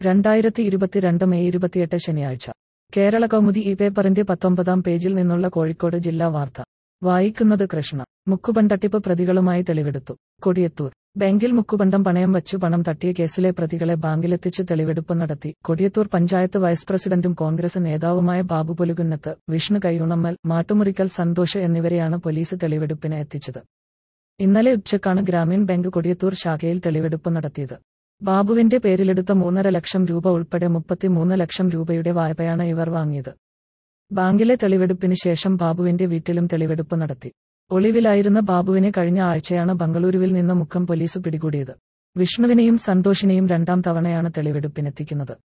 രണ്ടായിരത്തി ഇരുപത്തിരണ്ട് മെയ് ഇരുപത്തിയെട്ട് ശനിയാഴ്ച കേരള കൗമുദി ഈ പേപ്പറിന്റെ പത്തൊമ്പതാം പേജിൽ നിന്നുള്ള കോഴിക്കോട് ജില്ലാ വാർത്ത വായിക്കുന്നത് കൃഷ്ണ മുക്കുപൺ തട്ടിപ്പ് പ്രതികളുമായി തെളിവെടുത്തു കൊടിയത്തൂർ ബാങ്കിൽ മുക്കുപണ്ടം പണയം വച്ച് പണം തട്ടിയ കേസിലെ പ്രതികളെ ബാങ്കിലെത്തിച്ച് തെളിവെടുപ്പ് നടത്തി കൊടിയത്തൂർ പഞ്ചായത്ത് വൈസ് പ്രസിഡന്റും കോൺഗ്രസ് നേതാവുമായ ബാബു പൊലുകുന്നത്ത് വിഷ്ണു കൈയുണമ്മൽ മാട്ടുമുറിക്കൽ സന്തോഷ് എന്നിവരെയാണ് പോലീസ് തെളിവെടുപ്പിന് എത്തിച്ചത് ഇന്നലെ ഉച്ചക്കാണ് ഗ്രാമീൺ ബാങ്ക് കൊടിയത്തൂർ ശാഖയിൽ തെളിവെടുപ്പ് നടത്തിയത് ബാബുവിന്റെ പേരിലെടുത്ത മൂന്നര ലക്ഷം രൂപ ഉൾപ്പെടെ മുപ്പത്തിമൂന്ന് ലക്ഷം രൂപയുടെ വായ്പയാണ് ഇവർ വാങ്ങിയത് ബാങ്കിലെ തെളിവെടുപ്പിന് ശേഷം ബാബുവിന്റെ വീട്ടിലും തെളിവെടുപ്പ് നടത്തി ഒളിവിലായിരുന്ന ബാബുവിനെ കഴിഞ്ഞ ആഴ്ചയാണ് ബംഗളൂരുവിൽ നിന്ന് മുക്കം പോലീസ് പിടികൂടിയത് വിഷ്ണുവിനെയും സന്തോഷിനെയും രണ്ടാം തവണയാണ് തെളിവെടുപ്പിനെത്തിക്കുന്നത്